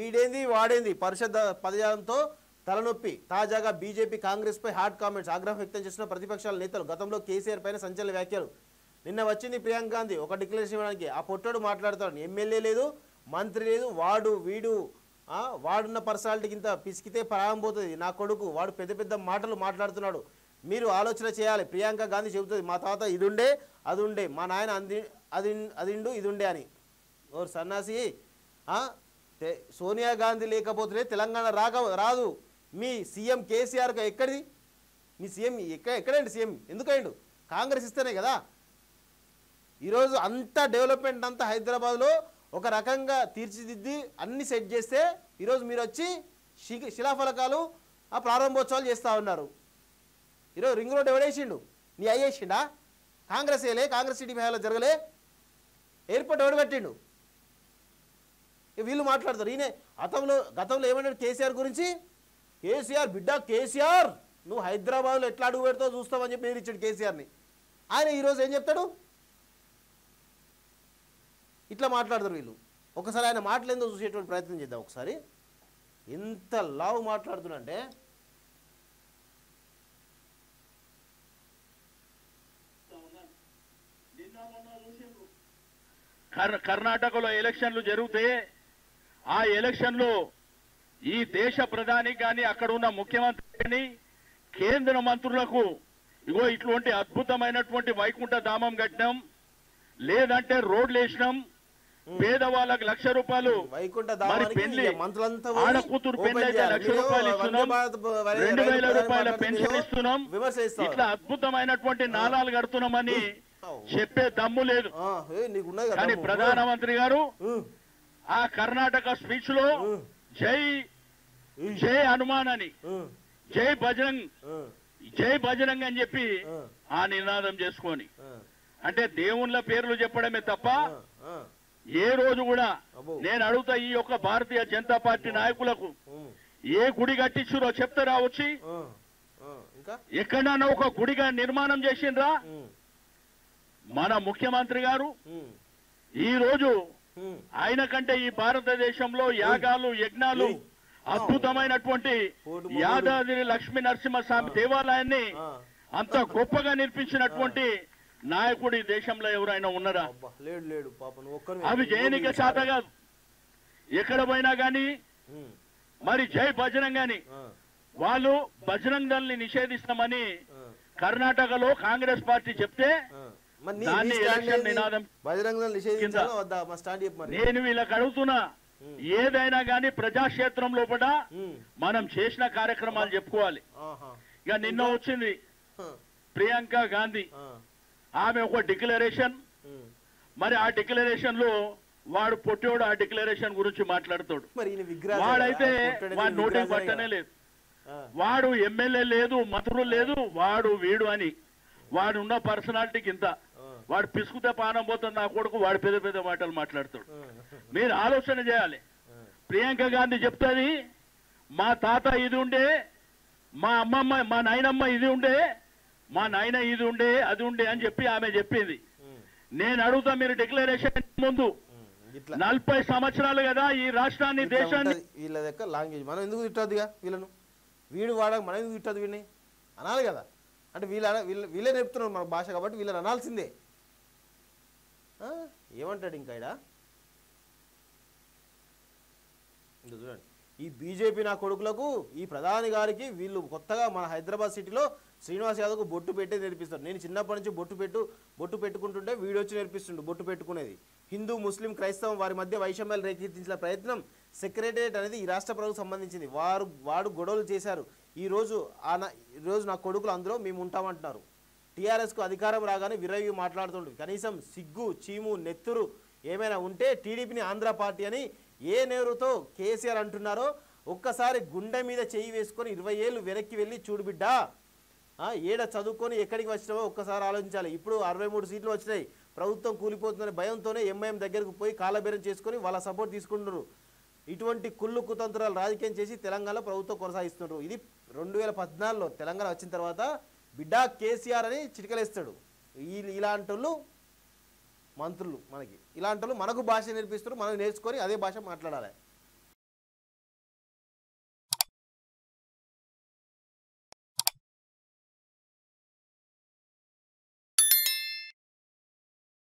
వీడేంది వాడేంది పరిషత్ పదజాలంతో తలనొప్పి తాజాగా బీజేపీ కాంగ్రెస్ పై హాట్ కామెంట్స్ ఆగ్రహం వ్యక్తం చేసిన ప్రతిపక్షాల నేతలు గతంలో కేసీఆర్ పైన సంచలన వ్యాఖ్యలు నిన్న వచ్చింది ప్రియాంక గాంధీ ఒక డిక్లరేషన్ ఇవ్వడానికి ఆ పొట్టోడు మాట్లాడతాడు ఎమ్మెల్యే లేదు మంత్రి లేదు వాడు వీడు ఆ, వాడున్న పర్సనాలిటీకి ఇంత పిసికితే ప్రాణం పోతుంది నా కొడుకు వాడు పెద్ద పెద్ద మాటలు మాట్లాడుతున్నాడు మీరు ఆలోచన చేయాలి ప్రియాంక గాంధీ చెబుతుంది మా తాత ఇది ఉండే అది ఉండే మా నాయన అంది అది అదిండు ఇది ఉండే అని ఓరు సన్నాసి ఆ, తె- సోనియా గాంధీ లేకపోతే తెలంగాణ రాక రాదు మీ సీఎం కేసీఆర్ ఎక్కడిది మీ సీఎం ఎక్కడ ఎక్కడండి సీఎం ఎందుకైండు కాంగ్రెస్ ఇస్తేనే కదా ఈరోజు అంత డెవలప్మెంట్ అంతా హైదరాబాద్లో ఒక రకంగా తీర్చిదిద్ది అన్ని సెట్ చేస్తే ఈరోజు మీరు వచ్చి శి- శిలాఫలకాలు ఆ ప్రారంభోత్సవాలు చేస్తూ ఉన్నారు ఈరోజు రింగ్ రోడ్ ఎవడేసిండు నీ అయ్యేసిండా కాంగ్రెస్ వేయలే కాంగ్రెస్ టీడీపీ హయాంలో జరగలే ఎయిర్పోర్ట్ ఎవడు పెట్టిండు ఇక వీళ్ళు మాట్లాడతారు ఈయన గతంలో గతంలో ఏమన్నాడు కేసీఆర్ గురించి కేసీఆర్ బిడ్డ కేసీఆర్ నువ్వు హైదరాబాద్లో ఎట్లా అడుగు పెడతావు చూస్తావని చెప్పి పేరు ఇచ్చాడు కేసీఆర్ని ఆయన ఈరోజు ఏం చెప్తాడు ఇట్లా మాట్లాడతారు వీళ్ళు ఒకసారి ఆయన మాటలేందో చూసేటువంటి ప్రయత్నం చేద్దాం ఒకసారి ఎంత లావు మాట్లాడుతున్నంటే కర్- కర్ణాటకలో ఎలక్షన్లు జరిగితే ఆ ఎలక్షన్లు ఈ దేశ ప్రధాని కానీ అక్కడ ఉన్న ముఖ్యమంత్రి కానీ కేంద్ర మంత్రులకు ఇగో ఇటువంటి అద్భుతమైనటువంటి వైకుంఠ ధామం కట్టినాం లేదంటే రోడ్లు వేసినాం పేదవాళ్ళకి లక్ష రూపాయలు వైకుంఠ మరి ధామానికి పెళ్లి ఇక మంత్రులంతా పోయి ఆడ కూతురు ఓపెన్ పెళ్లి అయితే చేయాలి. లక్ష మీరు రూపాయలు వందే ఇస్తున్నాం భారత్ రైలు రెండు వేల ప్రయాణం రూపాయల మాట్లాడుతూ పెన్షన్ మీరు ఇస్తున్నాం విమర్శ చేస్తారు. ఇట్లా అద్భుతమైనటువంటి నాలాలు కడుతున్నామని అవు. చెప్పే దమ్ము లేదు ఆ, ఏ, నీకు ఉన్నది కదా కానీ దమ్ము. ప్రధానమంత్రి గారు ఉ, ఆ కర్ణాటక స్పీచ్ లో ఉ, జై ఉ, జై హనుమాన్ అని ఉ, జై బజరంగ్ ఉ, జై బజరంగ్ అని చెప్పి ఉ, ఆ నినాదం చేసుకొని ఉ, అంటే దేవుళ్ళ పేర్లు చెప్పడమే తప్ప ఉ, ఉ, ఏ రోజు కూడా అబ్బో. నేను అడుగుతా ఈ యొక్క భారతీయ జనతా పార్టీ నాయకులకు ఉ, ఏ గుడి కట్టించురో చెప్తారా వచ్చి ఉ, ఉ, ఇంకా ఎక్కడన్నా ఒక గుడిగా నిర్మాణం చేసిండ్రా ఉ, మన ముఖ్యమంత్రి గారు ఉ, ఈ రోజు ఉ, ఆయన కంటే ఈ భారతదేశంలో యాగాలు యజ్ఞాలు ఏయ్. అద్భుతమైనటువంటి కోటి మొగుడు. యాదాద్రి లక్ష్మీ నరసింహస్వామి దేవాలయాన్ని ఆ, అంత గొప్పగా నిర్మించినటువంటి నాయకుడు ఈ దేశంలో ఎవరైనా ఉన్నారా అబ్బా, లేడు లేడు పాప నువ్వు ఒక్కరు అవి జయనిక చేత కాదు ఎక్కడ పోయినా గాని మరి జై బజరంగ్ అని వాళ్ళు బజరంగ్ దళని నిషేధిస్తామని కర్ణాటకలో కాంగ్రెస్ పార్టీ చెప్తే మరి నీ- దాన్ని నీ స్టాండ్ ఎలక్షన్ ఏంది? నినాదం బజరంగ దళం నిషేధించాలా వద్దా మా స్టాండ్ చెప్పు మరి నేను వీళ్ళకి అడుగుతున్నా ఏదైనా గాని ప్రజాక్షేత్రం లోపల ఉమ్, మనం చేసిన కార్యక్రమాలు చెప్పుకోవాలి ఆహా, ఇక నిన్న వచ్చింది హ, ప్రియాంక గాంధీ ఆ, ఆమె ఒక డిక్లరేషన్ ఉమ్. మరి ఆ డిక్లరేషన్ లో వాడు పొట్టోడు ఆ డిక్లరేషన్ గురించి మాట్లాడుతాడు మరి ఈయన విగ్రహాలు వాడైతే కదా, కొట్టడానికి వాడి నోటికి విగ్రహాలే పట్టనే కదా. లేదు ఆ, వాడు ఎమ్మెల్యే లేదు మంత్రులు లేదు వాడు వీడు అని వాడు ఉన్న పర్సనాలిటీకి ఇంత ఆ, వాడు పిసుకుతే పానం పోతుంది నా కొడుకు వాడు పెద్ద పెద్ద మాటలు మాట్లాడతాడు ఆ, మీరు ఆలోచన చేయాలి ఆ, ప్రియాంక గాంధీ చెప్తుంది మా తాత ఇది ఉండే మా అమ్మమ్మ మా నాయనమ్మ ఇది ఉండే మా నాయన ఇది ఉండే అది ఉండే అని చెప్పి ఆమె చెప్పింది ఉమ్, నేను అడుగుతా మీరు డిక్లరేషన్ ముందు ఉమ్, ఇట్లా నలభై సంవత్సరాలు కదా ఈ రాష్ట్రాన్ని ఇట్లా దేశాన్ని ఉంటది వీళ్ళ దగ్గర లాంగ్వేజ్ మనం ఎందుకు తిట్టొద్దుగా వీళ్ళను వీడు వాడక మనం ఎందుకు తిట్టదు వీడిని అనాలి కదా అంటే వీళ్ళ వీళ్ళ వీళ్ళే నేర్పుతున్నారు మన భాష కాబట్టి వీళ్ళని అనాల్సిందే ఆ, ఏమంటాడు ఇంకా ఈడ ఇంకా చూడండి ఈ బీజేపీ నా కొడుకులకు ఈ ప్రధాని గారికి వీళ్ళు కొత్తగా మన హైదరాబాద్ సిటీలో శ్రీనివాస్ యాదవ్కు బొట్టు పెట్టే నేర్పిస్తారు నేను చిన్నప్పటి నుంచి బొట్టు పెట్టు బొట్టు పెట్టుకుంటుంటే వీడియో వచ్చి నేర్పిస్తుండు బొట్టు పెట్టుకునేది హిందూ ముస్లిం క్రైస్తవం వారి మధ్య వైషమ్యాలు రేకెత్తించిన ప్రయత్నం సెక్రటేరియట్ అనేది ఈ రాష్ట్ర ప్రభుత్వం సంబంధించింది వారు వాడు గొడవలు చేశారు ఈ రోజు ఆ నా- ఈ రోజు నా కొడుకులు అందులో మేము ఉంటామంటున్నారు టీఆర్ఎస్కు అధికారం రాగానే విరవి మాట్లాడుతుండ్రు కనీసం సిగ్గు చీము నెత్తురు ఏమైనా ఉంటే టీడీపీని ఆంధ్ర పార్టీ అని ఏ నేరుతో కేసీఆర్ అంటున్నారో ఒక్కసారి గుండె మీద చేయి వేసుకొని ఇరవై ఏళ్ళు వెనక్కి వెళ్ళి చూడు బిడ్డా ఆ, ఏడ చదువుకొని ఎక్కడికి వచ్చినావో ఒక్కసారి ఆలోచించాలి ఇప్పుడు అరవై మూడు సీట్లు వచ్చినాయి ప్రభుత్వం కూలిపోతుందనే భయంతోనే ఎంఐఎం దగ్గరకు పోయి కాలబేరం చేసుకొని వాళ్ళ సపోర్ట్ తీసుకుంటున్నారు ఇటువంటి కుళ్ళు కుతంత్రాలు రాజకీయం చేసి తెలంగాణలో ప్రభుత్వం కొనసాగిస్తున్నారు ఇది రెండు వేల పద్నాలుగులో తెలంగాణ వచ్చిన తర్వాత బిడ్డా కేసీఆర్ అని చిటికలేస్తాడు ఈ ఇలాంటి వాళ్ళు మంత్రులు మనకి ఇలాంటి వాళ్ళు మనకు భాష నేర్పిస్తారు మనం నేర్చుకొని అదే భాష మాట్లాడాలి